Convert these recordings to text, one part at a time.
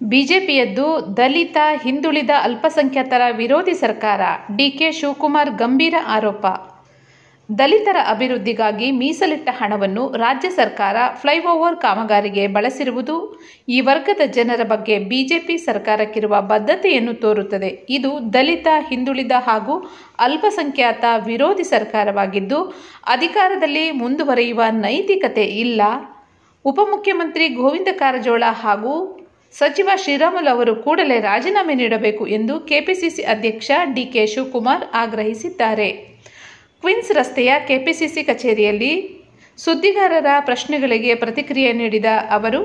ಬಿಜೆಪಿಯದ್ದು ದಲಿತ ಹಿಂದುಳಿದ ಅಲ್ಪಸಂಖ್ಯಾತರ ವಿರೋಧಿ ಸರ್ಕಾರ ಡಿಕೆ ಶಿವಕುಮಾರ್ ಗಂಭೀರ ಆರೋಪ ದಲಿತರ ಅಭಿವೃದ್ಧಿಗಾಗಿ ಮೀಸಲಿಟ್ಟ ಹಣವನ್ನು ರಾಜ್ಯ ಸರ್ಕಾರ ಫ್ಲೈಓವರ್ ಕಾಮಗಾರಿಗೆ ಬಳಸಿರುವುದು ಈ ವರ್ಗದ ಜನರ ಬಗ್ಗೆ ಬಿಜೆಪಿ ಸರ್ಕಾರಕ್ಕಿರುವ ಬದ್ಧತೆಯನ್ನು ತೋರುತ್ತದೆ ಇದು ದಲಿತ ಹಿಂದುಳಿದ ಹಾಗೂ ಅಲ್ಪಸಂಖ್ಯಾತ ವಿರೋಧಿ ಸರ್ಕಾರವಾಗಿದ್ದು ಅಧಿಕಾರದಲ್ಲಿ ಮುಂದುವರಿಯುವ ನೈತಿಕತೆ ಇಲ್ಲ ಉಪಮುಖ್ಯಮಂತ್ರಿ ಗೋವಿಂದ ಕಾರಜೋಳ ಹಾಗೂ ಸಚಿವ ಶ್ರೀರಾಮುಲು ಅವರು ಕೂಡಲೇ ರಾಜೀನಾಮೆ ನೀಡಬೇಕು ಎಂದು ಕೆಪಿಸಿಸಿ ಅಧ್ಯಕ್ಷ ಡಿಕೆ ಶಿವಕುಮಾರ್ ಆಗ್ರಹಿಸಿದ್ದಾರೆ ಕ್ವಿನ್ಸ್ ರಸ್ತೆಯ ಕೆಪಿಸಿಸಿ ಕಚೇರಿಯಲ್ಲಿ ಸುದ್ದಿಗಾರರ ಪ್ರಶ್ನೆಗಳಿಗೆ ಪ್ರತಿಕ್ರಿಯೆ ನೀಡಿದ ಅವರು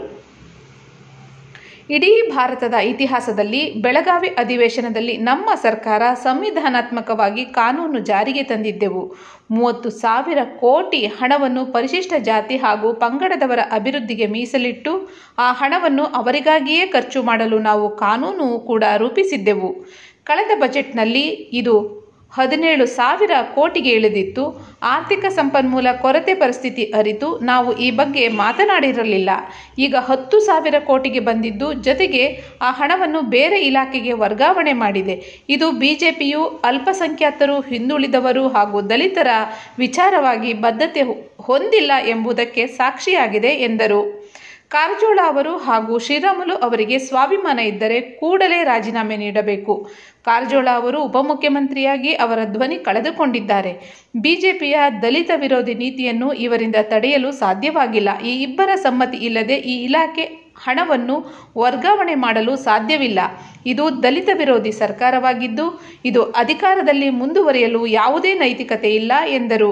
ಇಡೀ ಭಾರತದ ಇತಿಹಾಸದಲ್ಲಿ ಬೆಳಗಾವಿ ಅಧಿವೇಶನದಲ್ಲಿ ನಮ್ಮ ಸರ್ಕಾರ ಸಂವಿಧಾನಾತ್ಮಕವಾಗಿ ಕಾನೂನು ಜಾರಿಗೆ ತಂದಿದ್ದೆವು ಮೂವತ್ತು ಸಾವಿರ ಕೋಟಿ ಹಣವನ್ನು ಪರಿಶಿಷ್ಟ ಜಾತಿ ಹಾಗೂ ಪಂಗಡದವರ ಅಭಿವೃದ್ಧಿಗೆ ಮೀಸಲಿಟ್ಟು ಆ ಹಣವನ್ನು ಅವರಿಗಾಗಿಯೇ ಖರ್ಚು ಮಾಡಲು ನಾವು ಕಾನೂನು ಕೂಡ ರೂಪಿಸಿದ್ದೆವು ಕಳೆದ ಬಜೆಟ್ನಲ್ಲಿ ಇದು ಹದಿನೇಳು ಸಾವಿರ ಕೋಟಿಗೆ ಇಳಿದಿತ್ತು ಆರ್ಥಿಕ ಸಂಪನ್ಮೂಲ ಕೊರತೆ ಪರಿಸ್ಥಿತಿ ಅರಿತು ನಾವು ಈ ಬಗ್ಗೆ ಮಾತನಾಡಿರಲಿಲ್ಲ ಈಗ ಹತ್ತು ಸಾವಿರ ಕೋಟಿಗೆ ಬಂದಿದ್ದು ಜೊತೆಗೆ ಆ ಹಣವನ್ನು ಬೇರೆ ಇಲಾಖೆಗೆ ವರ್ಗಾವಣೆ ಮಾಡಿದೆ ಇದು ಬಿಜೆಪಿಯು ಅಲ್ಪಸಂಖ್ಯಾತರು ಹಿಂದುಳಿದವರು ಹಾಗೂ ದಲಿತರ ವಿಚಾರವಾಗಿ ಬದ್ಧತೆ ಹೊಂದಿಲ್ಲ ಎಂಬುದಕ್ಕೆ ಸಾಕ್ಷಿಯಾಗಿದೆ ಎಂದರು ಕಾರಜೋಳ ಅವರು ಹಾಗೂ ಶ್ರೀರಾಮುಲು ಅವರಿಗೆ ಸ್ವಾಭಿಮಾನ ಇದ್ದರೆ ಕೂಡಲೇ ರಾಜೀನಾಮೆ ನೀಡಬೇಕು ಕಾರಜೋಳ ಅವರು ಉಪಮುಖ್ಯಮಂತ್ರಿಯಾಗಿ ಅವರ ಧ್ವನಿ ಕಳೆದುಕೊಂಡಿದ್ದಾರೆ ಬಿಜೆಪಿಯ ದಲಿತ ವಿರೋಧಿ ನೀತಿಯನ್ನು ಇವರಿಂದ ತಡೆಯಲು ಸಾಧ್ಯವಾಗಿಲ್ಲ ಈ ಇಬ್ಬರ ಸಮ್ಮತಿ ಇಲ್ಲದೆ ಈ ಇಲಾಖೆ ಹಣವನ್ನು ವರ್ಗಾವಣೆ ಮಾಡಲು ಸಾಧ್ಯವಿಲ್ಲ ಇದು ದಲಿತ ವಿರೋಧಿ ಸರ್ಕಾರವಾಗಿದ್ದು ಇದು ಅಧಿಕಾರದಲ್ಲಿ ಮುಂದುವರಿಯಲು ಯಾವುದೇ ನೈತಿಕತೆ ಇಲ್ಲ ಎಂದರು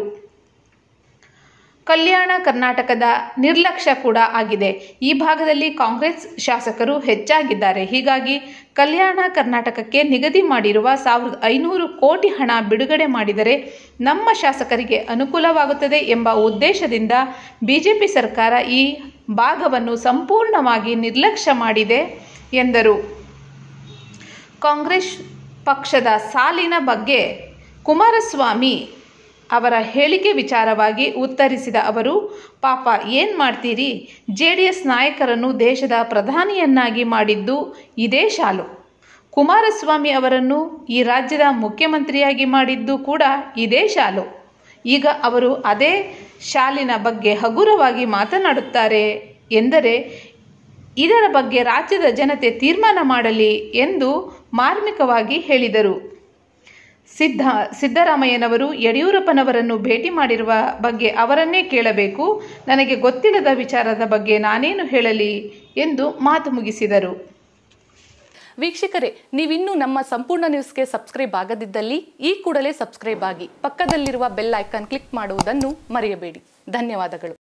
ಕಲ್ಯಾಣ ಕರ್ನಾಟಕದ ನಿರ್ಲಕ್ಷ್ಯ ಕೂಡ ಆಗಿದೆ ಈ ಭಾಗದಲ್ಲಿ ಕಾಂಗ್ರೆಸ್ ಶಾಸಕರು ಹೆಚ್ಚಾಗಿದ್ದಾರೆ ಹೀಗಾಗಿ ಕಲ್ಯಾಣ ಕರ್ನಾಟಕಕ್ಕೆ ನಿಗದಿ ಮಾಡಿರುವ ಸಾವಿರದ ಐನೂರು ಕೋಟಿ ಹಣ ಬಿಡುಗಡೆ ಮಾಡಿದರೆ ನಮ್ಮ ಶಾಸಕರಿಗೆ ಅನುಕೂಲವಾಗುತ್ತದೆ ಎಂಬ ಉದ್ದೇಶದಿಂದ ಬಿಜೆಪಿ ಸರ್ಕಾರ ಈ ಭಾಗವನ್ನು ಸಂಪೂರ್ಣವಾಗಿ ನಿರ್ಲಕ್ಷ್ಯ ಮಾಡಿದೆ ಎಂದರು ಕಾಂಗ್ರೆಸ್ ಪಕ್ಷದ ಸಾಲಿನ ಬಗ್ಗೆ ಕುಮಾರಸ್ವಾಮಿ ಅವರ ಹೇಳಿಕೆ ವಿಚಾರವಾಗಿ ಉತ್ತರಿಸಿದ ಅವರು ಪಾಪ ಏನು ಮಾಡ್ತೀರಿ ಜೆ ಡಿ ಎಸ್ ನಾಯಕರನ್ನು ದೇಶದ ಪ್ರಧಾನಿಯನ್ನಾಗಿ ಮಾಡಿದ್ದು ಇದೇ ಶಾಲು ಕುಮಾರಸ್ವಾಮಿ ಅವರನ್ನು ಈ ರಾಜ್ಯದ ಮುಖ್ಯಮಂತ್ರಿಯಾಗಿ ಮಾಡಿದ್ದು ಕೂಡ ಇದೇ ಶಾಲು ಈಗ ಅವರು ಅದೇ ಶಾಲಿನ ಬಗ್ಗೆ ಹಗುರವಾಗಿ ಮಾತನಾಡುತ್ತಾರೆ ಎಂದರೆ ಇದರ ಬಗ್ಗೆ ರಾಜ್ಯದ ಜನತೆ ತೀರ್ಮಾನ ಮಾಡಲಿ ಎಂದು ಮಾರ್ಮಿಕವಾಗಿ ಹೇಳಿದರು ಸಿದ್ಧ ಸಿದ್ದರಾಮಯ್ಯನವರು ಯಡಿಯೂರಪ್ಪನವರನ್ನು ಭೇಟಿ ಮಾಡಿರುವ ಬಗ್ಗೆ ಅವರನ್ನೇ ಕೇಳಬೇಕು ನನಗೆ ಗೊತ್ತಿಲ್ಲದ ವಿಚಾರದ ಬಗ್ಗೆ ನಾನೇನು ಹೇಳಲಿ ಎಂದು ಮಾತು ಮುಗಿಸಿದರು ವೀಕ್ಷಕರೇ ನೀವಿನ್ನೂ ನಮ್ಮ ಸಂಪೂರ್ಣ ನ್ಯೂಸ್ಗೆ ಸಬ್ಸ್ಕ್ರೈಬ್ ಆಗದಿದ್ದಲ್ಲಿ ಈ ಕೂಡಲೇ ಸಬ್ಸ್ಕ್ರೈಬ್ ಆಗಿ ಪಕ್ಕದಲ್ಲಿರುವ ಬೆಲ್ ಐಕಾನ್ ಕ್ಲಿಕ್ ಮಾಡುವುದನ್ನು ಮರೆಯಬೇಡಿ ಧನ್ಯವಾದಗಳು